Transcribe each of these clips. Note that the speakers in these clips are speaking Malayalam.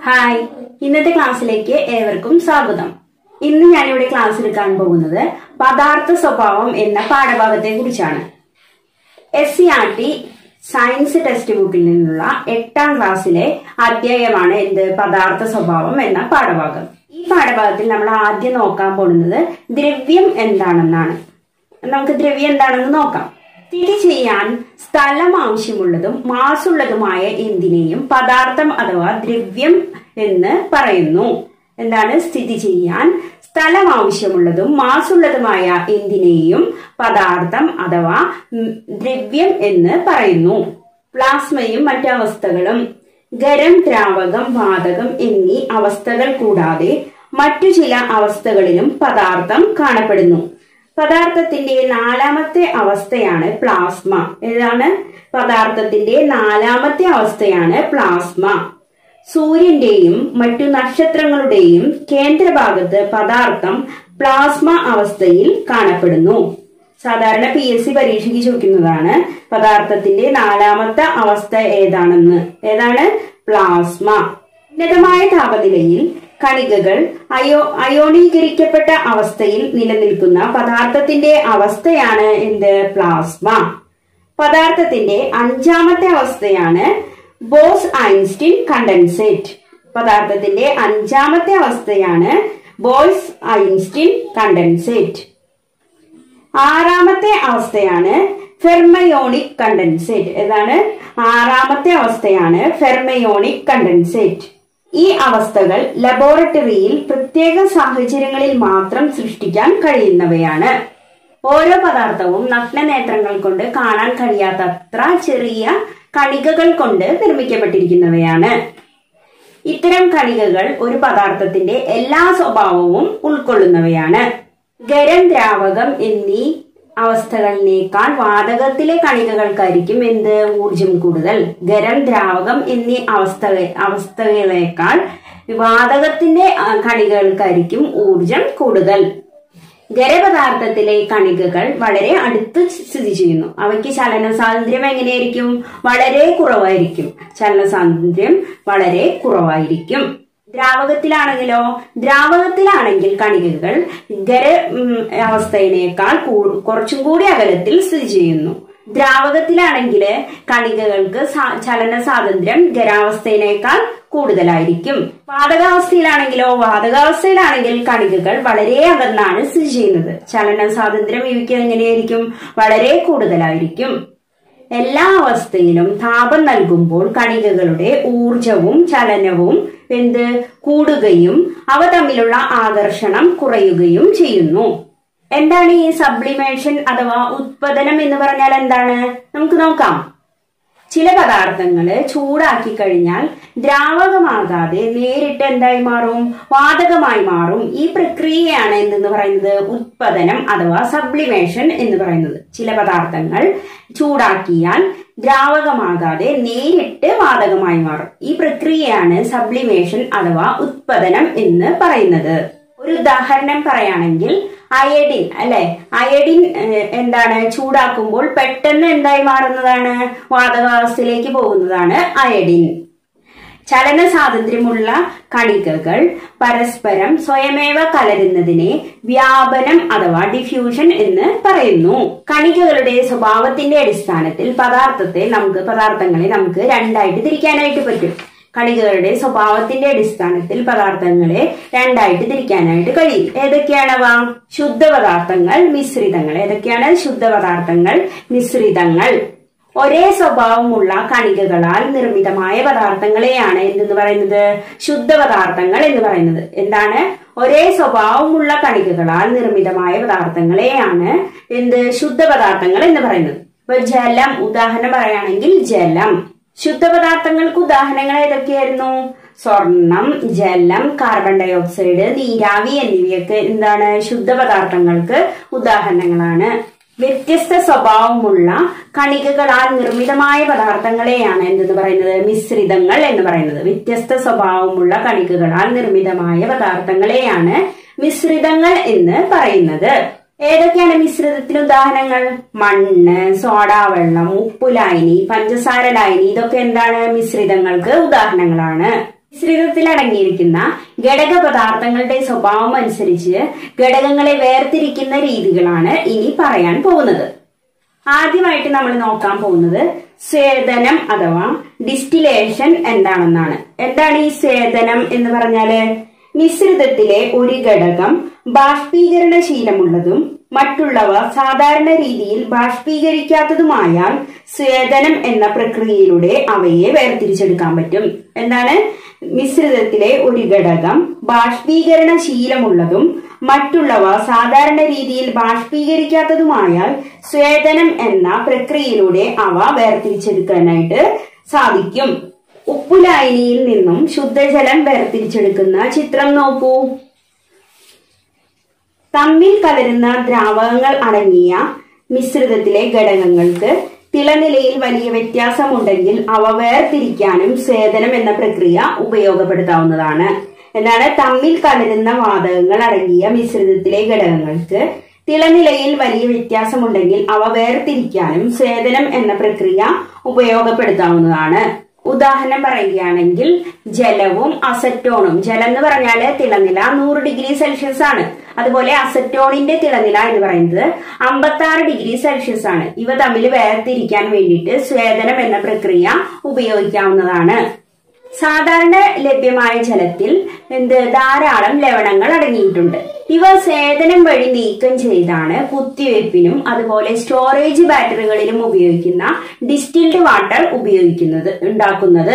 ഹായ് ഇന്നത്തെ ക്ലാസ്സിലേക്ക് ഏവർക്കും സ്വാഗതം ഇന്ന് ഞാനിവിടെ ക്ലാസ് എടുക്കാൻ പോകുന്നത് പദാർത്ഥ സ്വഭാവം എന്ന പാഠഭാഗത്തെ കുറിച്ചാണ് S C R T science text ബുക്കിൽ നിന്നുള്ള എട്ടാം ക്ലാസ്സിലെ അധ്യായമാണ് എന്ത് പദാർത്ഥ സ്വഭാവം എന്ന പാഠഭാഗം ഈ പാഠഭാഗത്തിൽ നമ്മൾ ആദ്യം നോക്കാൻ പോകുന്നത് ദ്രവ്യം എന്താണെന്നാണ് നമുക്ക് ദ്രവ്യം എന്താണെന്ന് നോക്കാം സ്ഥിതി ചെയ്യാൻ സ്ഥലം ആവശ്യമുള്ളതും മാസുള്ളതുമായ എന്തിനേയും പദാർത്ഥം അഥവാ ദ്രവ്യം എന്ന് പറയുന്നു എന്താണ് സ്ഥിതി ചെയ്യാൻ സ്ഥലം ആവശ്യമുള്ളതും മാസുള്ളതുമായ എന്തിനേയും പദാർത്ഥം അഥവാ ഉം, ദ്രവ്യം എന്ന് പറയുന്നു പ്ലാസ്മയും മറ്റു അവസ്ഥകളും ഖരം ദ്രാവകം വാതകം എന്നീ അവസ്ഥകൾ കൂടാതെ മറ്റു ചില അവസ്ഥകളിലും പദാർത്ഥം കാണപ്പെടുന്നു പദാർത്ഥത്തിന്റെ നാലാമത്തെ അവസ്ഥയാണ് പ്ലാസ്മ ഏതാണ് പദാർത്ഥത്തിന്റെ നാലാമത്തെ അവസ്ഥയാണ് പ്ലാസ്മ സൂര്യന്റെയും മറ്റു നക്ഷത്രങ്ങളുടെയും കേന്ദ്രഭാഗത്ത് പദാർത്ഥം പ്ലാസ്മ അവസ്ഥയിൽ കാണപ്പെടുന്നു സാധാരണ പി എസ് സി പരീക്ഷയ്ക്ക് ചോദിക്കുന്നതാണ് പദാർത്ഥത്തിന്റെ നാലാമത്തെ അവസ്ഥ ഏതാണെന്ന് ഏതാണ് പ്ലാസ്മ ഉന്നതമായ താപനിലയിൽ കണികകൾ അയോ അയോണീകരിക്കപ്പെട്ട അവസ്ഥയിൽ നിലനിൽക്കുന്ന പദാർത്ഥത്തിന്റെ അവസ്ഥയാണ് എന്ത് പ്ലാസ്മ പദാർത്ഥത്തിന്റെ അഞ്ചാമത്തെ അവസ്ഥയാണ് ബോസ് ഐൻസ്റ്റീൻ കണ്ടൻസേറ്റ് പദാർത്ഥത്തിന്റെ അഞ്ചാമത്തെ അവസ്ഥയാണ് ബോയ്സ് ഐൻസ്റ്റീൻ കണ്ടൻസേറ്റ് ആറാമത്തെ അവസ്ഥയാണ് ഫെർമയോണിക് കണ്ടൻസേറ്റ് ഏതാണ് ആറാമത്തെ അവസ്ഥയാണ് ഫെർമയോണിക് കണ്ടൻസേറ്റ് ഈ അവസ്ഥകൾ ലബോറട്ടറിയിൽ പ്രത്യേക സാഹചര്യങ്ങളിൽ മാത്രം സൃഷ്ടിക്കാൻ കഴിയുന്നവയാണ് ഓരോ പദാർത്ഥവും നഗ്നനേത്രങ്ങൾ കൊണ്ട് കാണാൻ കഴിയാത്തത്ര ചെറിയ കണികകൾ കൊണ്ട് നിർമ്മിക്കപ്പെട്ടിരിക്കുന്നവയാണ് ഇത്തരം കണികകൾ ഒരു പദാർത്ഥത്തിന്റെ എല്ലാ സ്വഭാവവും ഉൾക്കൊള്ളുന്നവയാണ് ഖരം ദ്രാവകം എന്നീ അവസ്ഥകളിനേക്കാൾ വാതകത്തിലെ കണികകൾക്കായിരിക്കും എന്ത് ഊർജം കൂടുതൽ ഖരം ദ്രാവകം എന്നീ അവസ്ഥ അവസ്ഥകളേക്കാൾ വാതകത്തിന്റെ ആ, കണികകൾക്കായിരിക്കും ഊർജം കൂടുതൽ ഖരപദാർത്ഥത്തിലെ കണികകൾ വളരെ അടുത്ത് സ്ഥിതി ചെയ്യുന്നു അവയ്ക്ക് ചലന സ്വാതന്ത്ര്യം എങ്ങനെയായിരിക്കും വളരെ കുറവായിരിക്കും ചലന സ്വാതന്ത്ര്യം വളരെ കുറവായിരിക്കും ദ്രാവകത്തിലാണെങ്കിലോ ദ്രാവകത്തിലാണെങ്കിൽ കണികകൾ ഖര ഉം, അവസ്ഥയിനേക്കാൾ കൂ- കുറച്ചും കൂടി അകലത്തിൽ സ്ഥിതി ചെയ്യുന്നു ദ്രാവകത്തിലാണെങ്കിൽ കണികകൾക്ക് സാ- ചലന സ്വാതന്ത്ര്യം ഖരാവസ്ഥയിനേക്കാൾ കൂടുതലായിരിക്കും വാതകാവസ്ഥയിലാണെങ്കിലോ വാതകാവസ്ഥയിലാണെങ്കിൽ കണികകൾ വളരെ അകന്നാണ് സ്ഥിതി ചെയ്യുന്നത് ചലന സ്വാതന്ത്ര്യം ഇവയ്ക്ക് എങ്ങനെയായിരിക്കും വളരെ കൂടുതലായിരിക്കും എല്ലാ അവസ്ഥയിലും താപം നൽകുമ്പോൾ കണികകളുടെ ഊർജവും ചലനവും എന്ത് കൂടുകയും അവ തമ്മിലുള്ള ആകർഷണം കുറയുകയും ചെയ്യുന്നു എന്താണ് ഈ സബ്ലിമേഷൻ അഥവാ ഉത്പതനം എന്ന് പറഞ്ഞാൽ എന്താണ് നമുക്ക് നോക്കാം ചില പദാർത്ഥങ്ങൾ ചൂടാക്കി കഴിഞ്ഞാൽ ദ്രാവകമാകാതെ നേരിട്ട് എന്തായി മാറും വാതകമായി മാറും ഈ പ്രക്രിയയാണ് എന്തെന്ന് പറയുന്നത് ഉത്പതനം അഥവാ സബ്ലിമേഷൻ എന്ന് പറയുന്നത് ചില പദാർത്ഥങ്ങൾ ചൂടാക്കിയാൽ ദ്രാവകമാകാതെ നേരിട്ട് വാതകമായി മാറും ഈ പ്രക്രിയയാണ് സബ്ലിമേഷൻ അഥവാ ഉത്പതനം എന്ന് പറയുന്നത് ഒരു ഉദാഹരണം പറയുകയാണെങ്കിൽ അയഡിൻ അല്ലെ അയഡിൻ ഏഹ്, എന്താണ് ചൂടാക്കുമ്പോൾ പെട്ടെന്ന് എന്തായി മാറുന്നതാണ് വാതകാവസ്ഥയിലേക്ക് പോകുന്നതാണ് അയഡിൻ ചലന സ്വാതന്ത്ര്യമുള്ള കണികകൾ പരസ്പരം സ്വയമേവ കലരുന്നതിനെ വ്യാപനം അഥവാ ഡിഫ്യൂഷൻ എന്ന് പറയുന്നു കണികകളുടെ സ്വഭാവത്തിന്റെ അടിസ്ഥാനത്തിൽ പദാർത്ഥത്തെ നമുക്ക് പദാർത്ഥങ്ങളെ നമുക്ക് രണ്ടായിട്ട് തിരിക്കാനായിട്ട് പറ്റും കണികകളുടെ സ്വഭാവത്തിന്റെ അടിസ്ഥാനത്തിൽ പദാർത്ഥങ്ങളെ രണ്ടായിട്ട് തിരിക്കാനായിട്ട് കഴിയും ഏതൊക്കെയാണവ ശുദ്ധ പദാർത്ഥങ്ങൾ മിശ്രിതങ്ങൾ ഏതൊക്കെയാണ് ശുദ്ധ പദാർത്ഥങ്ങൾ മിശ്രിതങ്ങൾ ഒരേ സ്വഭാവമുള്ള കണികകളാൽ നിർമ്മിതമായ പദാർത്ഥങ്ങളെയാണ് എന്തെന്ന് പറയുന്നത് ശുദ്ധ പദാർത്ഥങ്ങൾ എന്ന് പറയുന്നത് എന്താണ് ഒരേ സ്വഭാവമുള്ള കണികകളാൽ നിർമ്മിതമായ പദാർത്ഥങ്ങളെയാണ് എന്ത് ശുദ്ധ പദാർത്ഥങ്ങൾ എന്ന് പറയുന്നത് ഇപ്പൊ ജലം ഉദാഹരണം പറയുകയാണെങ്കിൽ ജലം ശുദ്ധ പദാർത്ഥങ്ങൾക്ക് ഉദാഹരണങ്ങൾ ഏതൊക്കെയായിരുന്നു സ്വർണം ജലം കാർബൺ ഡൈ ഓക്സൈഡ് നീരാവി എന്നിവയൊക്കെ എന്താണ് ശുദ്ധ പദാർത്ഥങ്ങൾക്ക് ഉദാഹരണങ്ങളാണ് വ്യത്യസ്ത സ്വഭാവമുള്ള കണികകളാൽ നിർമ്മിതമായ പദാർത്ഥങ്ങളെയാണ് എന്തെന്ന് പറയുന്നത് മിശ്രിതങ്ങൾ എന്ന് പറയുന്നത് വ്യത്യസ്ത സ്വഭാവമുള്ള കണികകളാൽ നിർമ്മിതമായ പദാർത്ഥങ്ങളെയാണ് മിശ്രിതങ്ങൾ എന്ന് പറയുന്നത് ഏതൊക്കെയാണ് മിശ്രിതത്തിന് ഉദാഹരണങ്ങൾ മണ്ണ് സോഡാവെള്ളം ഉപ്പുലായനി പഞ്ചസാര ലായനി ഇതൊക്കെ എന്താണ് മിശ്രിതങ്ങൾക്ക് ഉദാഹരണങ്ങളാണ് മിശ്രിതത്തിൽ അടങ്ങിയിരിക്കുന്ന ഘടക പദാർത്ഥങ്ങളുടെ സ്വഭാവം അനുസരിച്ച് ഘടകങ്ങളെ വേർതിരിക്കുന്ന രീതികളാണ് ഇനി പറയാൻ പോകുന്നത് ആദ്യമായിട്ട് നമ്മൾ നോക്കാൻ പോകുന്നത് സ്വേദനം അഥവാ ഡിസ്റ്റിലേഷൻ എന്താണെന്നാണ് എന്താണ് ഈ സ്വേദനം എന്ന് പറഞ്ഞാല് മിശ്രിതത്തിലെ ഒരു ഘടകം ബാഷ്പീകരണശീലമുള്ളതും മറ്റുള്ളവ സാധാരണ രീതിയിൽ ബാഷ്പീകരിക്കാത്തതുമായാൽ സ്വേദനം എന്ന പ്രക്രിയയിലൂടെ അവയെ വേർതിരിച്ചെടുക്കാൻ പറ്റും എന്താണ് മിശ്രിതത്തിലെ ഒരു ഘടകം ബാഷ്പീകരണശീലമുള്ളതും മറ്റുള്ളവ സാധാരണ രീതിയിൽ ബാഷ്പീകരിക്കാത്തതുമായാൽ സ്വേദനം എന്ന പ്രക്രിയയിലൂടെ അവ വേർതിരിച്ചെടുക്കാനായിട്ട് സാധിക്കും ഉപ്പുലായനിയിൽ നിന്നും ശുദ്ധജലം വേർതിരിച്ചെടുക്കുന്ന ചിത്രം നോക്കൂ തമ്മിൽ കലരുന്ന ദ്രാവകങ്ങൾ അടങ്ങിയ മിശ്രിതത്തിലെ ഘടകങ്ങൾക്ക് തിളനിലയിൽ വലിയ വ്യത്യാസമുണ്ടെങ്കിൽ അവ വേർതിരിക്കാനും സ്വേദനം എന്ന പ്രക്രിയ ഉപയോഗപ്പെടുത്താവുന്നതാണ് എന്താണ് തമ്മിൽ കലരുന്ന വാതകങ്ങൾ അടങ്ങിയ മിശ്രിതത്തിലെ ഘടകങ്ങൾക്ക് തിളനിലയിൽ വലിയ വ്യത്യാസമുണ്ടെങ്കിൽ അവ വേർതിരിക്കാനും സ്വേദനം എന്ന പ്രക്രിയ ഉപയോഗപ്പെടുത്താവുന്നതാണ് ഉദാഹരണം പറയുകയാണെങ്കിൽ ജലവും അസറ്റോണും ജലം എന്ന് പറഞ്ഞാല് തിളനില നൂറ് ഡിഗ്രി സെൽഷ്യസ് ആണ് അതുപോലെ അസറ്റോണിന്റെ തിളനില എന്ന് പറയുന്നത് അമ്പത്തി ആറ് ഡിഗ്രി സെൽഷ്യസ് ആണ് ഇവ തമ്മിൽ വേർതിരിക്കാൻ വേണ്ടിയിട്ട് സ്വേദനം എന്ന പ്രക്രിയ ഉപയോഗിക്കാവുന്നതാണ് സാധാരണ ലഭ്യമായ ജലത്തിൽ എന്ത് ധാരാളം ലവണങ്ങൾ അടങ്ങിയിട്ടുണ്ട് ഇവ സേചനം വഴി നീക്കം ചെയ്താണ് കുത്തിവയ്പ്പിനും അതുപോലെ സ്റ്റോറേജ് ബാറ്ററികളിലും ഉപയോഗിക്കുന്ന ഡിസ്റ്റിൽഡ് വാട്ടർ ഉപയോഗിക്കുന്നത് ഉണ്ടാക്കുന്നത്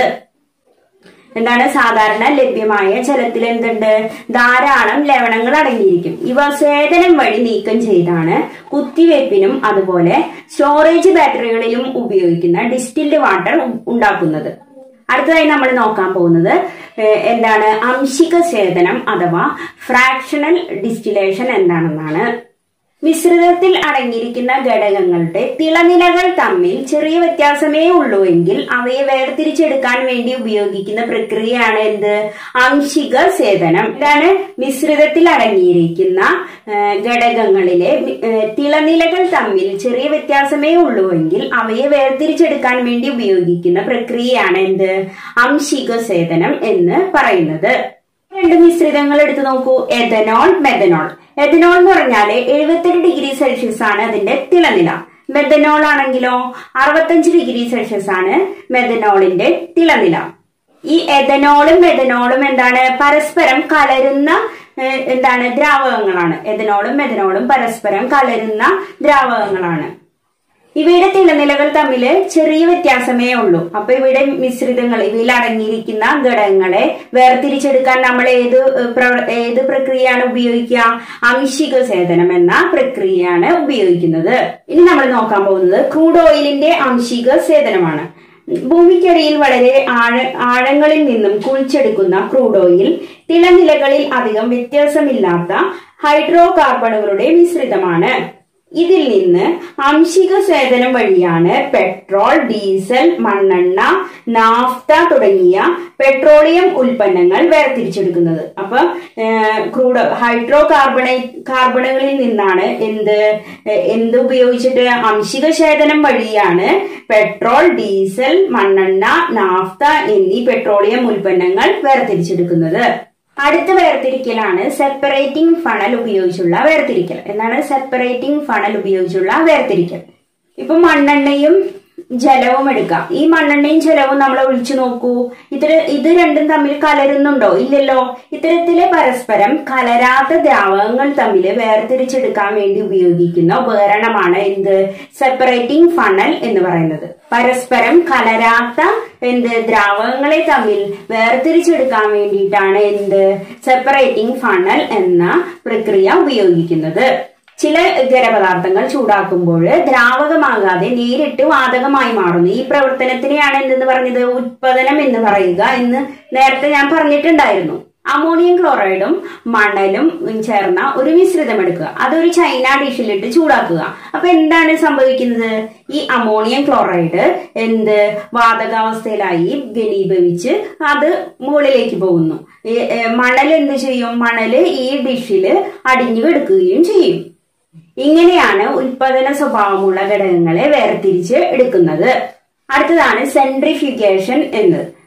എന്താണ് സാധാരണ ലഭ്യമായ ജലത്തിൽ എന്തുണ്ട് ധാരാളം ലവണങ്ങൾ അടങ്ങിയിരിക്കും ഇവ സേചനം വഴി നീക്കം ചെയ്താണ് കുത്തിവയ്പ്പിനും അതുപോലെ സ്റ്റോറേജ് ബാറ്ററികളിലും ഉപയോഗിക്കുന്ന ഡിസ്റ്റിൽഡ് വാട്ടർ ഉണ്ടാക്കുന്നത് അടുത്തതായി നമ്മൾ നോക്കാൻ പോകുന്നത് ഏഹ്, എന്താണ് അംശിക സേചനം അഥവാ ഫ്രാക്ഷണൽ ഡിസ്റ്റിലേഷൻ എന്താണെന്നാണ് മിശ്രിതത്തിൽ അടങ്ങിയിരിക്കുന്ന ഘടകങ്ങളുടെ തിളനിലകൾ തമ്മിൽ ചെറിയ വ്യത്യാസമേ ഉള്ളൂ എങ്കിൽ അവയെ വേർതിരിച്ചെടുക്കാൻ വേണ്ടി ഉപയോഗിക്കുന്ന പ്രക്രിയയാണ് എന്ത് അംശിക സേചനം ഇതാണ് മിശ്രിതത്തിൽ അടങ്ങിയിരിക്കുന്ന ആ, ഘടകങ്ങളിലെ വി- ആ, തിളനിലകൾ തമ്മിൽ ചെറിയ വ്യത്യാസമേ ഉള്ളൂ എങ്കിൽ അവയെ വേർതിരിച്ചെടുക്കാൻ വേണ്ടി ഉപയോഗിക്കുന്ന പ്രക്രിയയാണ് എന്ത് അംശിക സേചനം എന്ന് പറയുന്നത് രണ്ട് മിശ്രിതങ്ങൾ എടുത്തു നോക്കൂ എഥനോൾ മെഥനോൾ എഥനോൾ എന്ന് പറഞ്ഞാല് എഴുപത്തെട്ട് ഡിഗ്രി സെൽഷ്യസ് ആണ് അതിന്റെ തിളനില മെഥനോൾ ആണെങ്കിലോ അറുപത്തഞ്ച് ഡിഗ്രി സെൽഷ്യസ് ആണ് മെഥനോളിന്റെ തിളനില ഈ എഥനോളും മെഥനോളും എന്താണ് പരസ്പരം കലരുന്ന ഏഹ്, എന്താണ് ദ്രാവകങ്ങളാണ് എഥനോളും മെഥനോളും പരസ്പരം കലരുന്ന ദ്രാവകങ്ങളാണ് ഇവയുടെ തിളനിലകൾ തമ്മിൽ ചെറിയ വ്യത്യാസമേ ഉള്ളൂ അപ്പൊ ഇവിടെ മിശ്രിതങ്ങൾ ഇവയിൽ അടങ്ങിയിരിക്കുന്ന ഘടകങ്ങളെ വേർതിരിച്ചെടുക്കാൻ നമ്മൾ ഏത് ഏഹ്, പ്രവ- ഏത് പ്രക്രിയയാണ് ഉപയോഗിക്കുക അംശിക സേചനം എന്ന പ്രക്രിയയാണ് ഉപയോഗിക്കുന്നത് ഇനി നമ്മൾ നോക്കാൻ പോകുന്നത് ക്രൂഡ് ഓയിലിന്റെ അംശിക സേചനമാണ് ഭൂമിക്കടിയിൽ വളരെ ആഴ ആഴങ്ങളിൽ നിന്നും കുഴിച്ചെടുക്കുന്ന ക്രൂഡ് ഓയിൽ തിളനിലകളിൽ അധികം വ്യത്യാസമില്ലാത്ത ഹൈഡ്രോ കാർബണുകളുടെ മിശ്രിതമാണ് ഇതിൽ നിന്ന് അംശിക സേചനം വഴിയാണ് പെട്രോൾ ഡീസൽ മണ്ണെണ്ണ നാഫ്ത തുടങ്ങിയ പെട്രോളിയം ഉൽപ്പന്നങ്ങൾ വേർതിരിച്ചെടുക്കുന്നത് അപ്പൊ ക്രൂഡ് ഹൈഡ്രോ കാർബണേ കാർബണുകളിൽ നിന്നാണ് എന്ത് ഏഹ്, എന്ത് ഉപയോഗിച്ചിട്ട് അംശിക സേചനം വഴിയാണ് പെട്രോൾ ഡീസൽ മണ്ണെണ്ണ നാഫ്ത എന്നീ പെട്രോളിയം ഉൽപ്പന്നങ്ങൾ വേർതിരിച്ചെടുക്കുന്നത് അടുത്ത വേർതിരിക്കലാണ് സെപ്പറേറ്റിംഗ് ഫണൽ ഉപയോഗിച്ചുള്ള വേർതിരിക്കൽ എന്താണ് സെപ്പറേറ്റിംഗ് ഫണൽ ഉപയോഗിച്ചുള്ള വേർതിരിക്കൽ ഇപ്പൊ മണ്ണെണ്ണയും ജലവും എടുക്കാം ഈ മണ്ണെണ്ണയും ജലവും നമ്മൾ ഒഴിച്ചു നോക്കൂ ഇത് ഇത് രണ്ടും തമ്മിൽ കലരുന്നുണ്ടോ ഇല്ലല്ലോ ഇത്തരത്തിലെ പരസ്പരം കലരാത്ത ദ്രാവകങ്ങൾ തമ്മിൽ വേർതിരിച്ചെടുക്കാൻ വേണ്ടി ഉപയോഗിക്കുന്ന ഉപകരണമാണ് എന്ത് സെപ്പറേറ്റിംഗ് ഫണൽ എന്ന് പറയുന്നത് പരസ്പരം കലരാത്ത എന്ത് ദ്രാവകങ്ങളെ തമ്മിൽ വേർതിരിച്ചെടുക്കാൻ വേണ്ടിയിട്ടാണ് എന്ത് സെപ്പറേറ്റിംഗ് ഫണൽ എന്ന പ്രക്രിയ ഉപയോഗിക്കുന്നത് ചില ഖരപദാർത്ഥങ്ങൾ ചൂടാക്കുമ്പോൾ ദ്രാവകമാകാതെ നേരിട്ട് വാതകമായി മാറുന്നു ഈ പ്രവർത്തനത്തിനെയാണ് എന്തെന്ന് പറഞ്ഞത് ഉത്പാദനം എന്ന് പറയുക എന്ന് നേരത്തെ ഞാൻ പറഞ്ഞിട്ടുണ്ടായിരുന്നു അമോണിയം ക്ലോറൈഡും മണലും ചേർന്ന ഒരു മിശ്രിതം എടുക്കുക അതൊരു ചൈന ഡിഷിലിട്ട് ചൂടാക്കുക അപ്പൊ എന്താണ് സംഭവിക്കുന്നത് ഈ അമോണിയം ക്ലോറൈഡ് എന്ത് വാതകാവസ്ഥയിലായി ഘനീഭവിച്ച് അത് മുകളിലേക്ക് പോകുന്നു ഈ, ഏ, മണൽ എന്ത് ചെയ്യും മണല് ഈ ഡിഷില് അടിഞ്ഞു കിടക്കുകയും ചെയ്യും ഇങ്ങനെയാണ് ഉൽപാദന സ്വഭാവമുള്ള ഘടകങ്ങളെ വേർതിരിച്ച് എടുക്കുന്നത് അടുത്തതാണ് സെൻട്രിഫ്യൂഗേഷൻ എന്നത്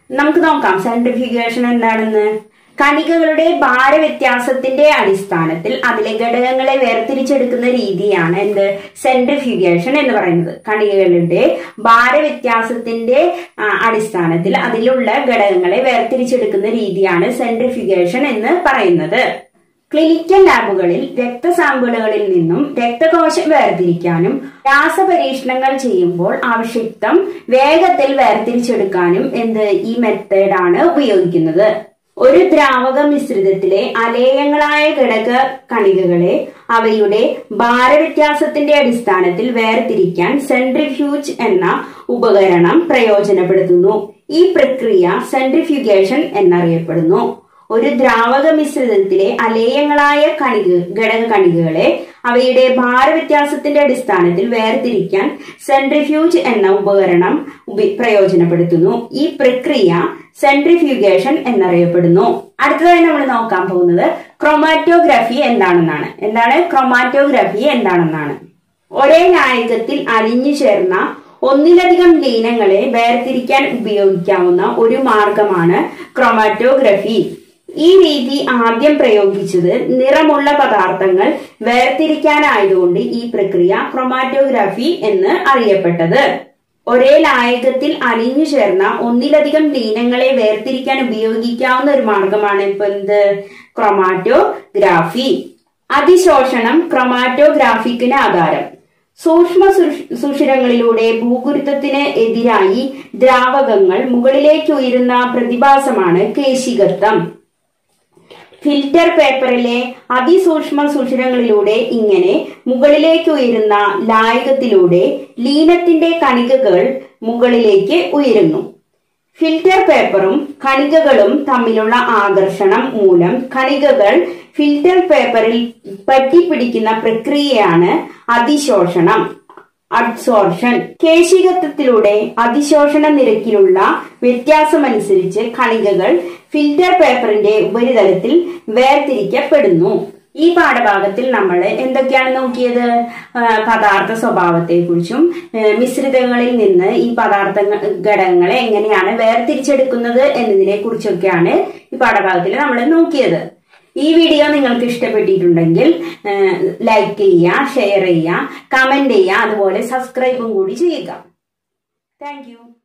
നമുക്ക് നോക്കാം സെൻട്രിഫ്യൂഗേഷൻ എന്താണെന്ന് കണികകളുടെ ഭാരവ്യത്യാസത്തിന്റെ അടിസ്ഥാനത്തിൽ അതിലെ ഘടകങ്ങളെ വേർതിരിച്ചെടുക്കുന്ന രീതിയാണ് എന്ത് സെൻട്രിഫ്യൂഗേഷൻ എന്ന് പറയുന്നത് കണികകളുടെ ഭാരവ്യത്യാസത്തിന്റെ ആ, അടിസ്ഥാനത്തിൽ അതിലുള്ള ഘടകങ്ങളെ വേർതിരിച്ചെടുക്കുന്ന രീതിയാണ് സെൻട്രിഫ്യൂഗേഷൻ എന്ന് പറയുന്നത് ക്ലിനിക്കൽ ലാബുകളിൽ രക്തസാമ്പിളുകളിൽ നിന്നും രക്തകോശം വേർതിരിക്കാനും രാസപരീക്ഷണങ്ങൾ ചെയ്യുമ്പോൾ ആവശ്യക്തം വേഗത്തിൽ വേർതിരിച്ചെടുക്കാനും എന്ത് ഈ മെത്തേഡാണ് ഉപയോഗിക്കുന്നത് ഒരു ദ്രാവക മിശ്രിതത്തിലെ അലേയങ്ങളായ ഘടക കണികകളെ അവയുടെ ഭാരവ്യത്യാസത്തിന്റെ അടിസ്ഥാനത്തിൽ വേർതിരിക്കാൻ സെൻട്രിഫ്യൂജ് എന്ന ഉപകരണം പ്രയോജനപ്പെടുത്തുന്നു ഈ പ്രക്രിയ സെൻട്രിഫ്യൂഗേഷൻ എന്നറിയപ്പെടുന്നു ഒരു ദ്രാവക മിശ്രിതത്തിലെ അലേയങ്ങളായ കണിക ഘടക കണികകളെ അവയുടെ ഭാരവ്യത്യാസത്തിന്റെ അടിസ്ഥാനത്തിൽ വേർതിരിക്കാൻ സെൻട്രിഫ്യൂജ് എന്ന ഉപകരണം ഉപ- പ്രയോജനപ്പെടുത്തുന്നു ഈ പ്രക്രിയ സെൻട്രിഫ്യൂഗേഷൻ എന്നറിയപ്പെടുന്നു അടുത്തതായി നമ്മൾ നോക്കാൻ പോകുന്നത് ക്രൊമാറ്റോഗ്രഫി എന്താണെന്നാണ് എന്താണ് ക്രൊമാറ്റോഗ്രഫി എന്താണെന്നാണ് ഒരേ നായകത്തിൽ അലിഞ്ഞു ചേർന്ന ഒന്നിലധികം ലീനങ്ങളെ വേർതിരിക്കാൻ ഉപയോഗിക്കാവുന്ന ഒരു മാർഗമാണ് ക്രൊമാറ്റോഗ്രഫി ഈ രീതി ആദ്യം പ്രയോഗിച്ചത് നിറമുള്ള പദാർത്ഥങ്ങൾ വേർതിരിക്കാനായതുകൊണ്ട് ഈ പ്രക്രിയ ക്രൊമാറ്റോഗ്രാഫി എന്ന് അറിയപ്പെട്ടത് ഒരേ ലായകത്തിൽ അലിഞ്ഞു ചേർന്ന ഒന്നിലധികം ലീനങ്ങളെ വേർതിരിക്കാൻ ഉപയോഗിക്കാവുന്ന ഒരു മാർഗമാണ് ഇപ്പൊ എന്ത് ക്രൊമാറ്റോഗ്രാഫി അതിശോഷണം ക്രൊമാറ്റോഗ്രാഫിക്കിന് ആധാരം സൂക്ഷ്മ സുഷ്- സുഷിരങ്ങളിലൂടെ ഭൂഗുരുത്വത്തിന് എതിരായി ദ്രാവകങ്ങൾ മുകളിലേക്ക് ഉയരുന്ന പ്രതിഭാസമാണ് കേശികത്വം ഫിൽറ്റർ പേപ്പറിലെ അതിസൂക്ഷ്മ സുഷിരങ്ങളിലൂടെ ഇങ്ങനെ മുകളിലേക്ക് ഉയരുന്ന ലായകത്തിലൂടെ ലീനത്തിന്റെ കണികകൾ മുകളിലേക്ക് ഉയരുന്നു ഫിൽറ്റർ പേപ്പറും കണികകളും തമ്മിലുള്ള ആകർഷണം മൂലം കണികകൾ ഫിൽറ്റർ പേപ്പറിൽ പറ്റിപ്പിടിക്കുന്ന പ്രക്രിയയാണ് അതിശോഷണം അഡ്സോർഷൻ കേശികത്വത്തിലൂടെ അതിശോഷണ നിരക്കിലുള്ള വ്യത്യാസമനുസരിച്ച് കണികകൾ ഫിൽറ്റർ പേപ്പറിന്റെ ഉപരിതലത്തിൽ വേർതിരിക്കപ്പെടുന്നു ഈ പാഠഭാഗത്തിൽ നമ്മൾ എന്തൊക്കെയാണ് നോക്കിയത് ആ, പദാർത്ഥ സ്വഭാവത്തെക്കുറിച്ചും ആ, മിശ്രിതങ്ങളിൽ നിന്ന് ഈ പദാർത്ഥ ഘടകങ്ങളെ എങ്ങനെയാണ് വേർതിരിച്ചെടുക്കുന്നത് എന്നതിനെ കുറിച്ചൊക്കെയാണ് ഈ പാഠഭാഗത്തിൽ നമ്മൾ നോക്കിയത് ഈ വീഡിയോ നിങ്ങൾക്ക് ഇഷ്ടപ്പെട്ടിട്ടുണ്ടെങ്കിൽ ലൈക്ക് ചെയ്യുക ഷെയർ ചെയ്യുക കമന്റ് ചെയ്യുക അതുപോലെ സബ്സ്ക്രൈബും കൂടി ചെയ്യുക താങ്ക്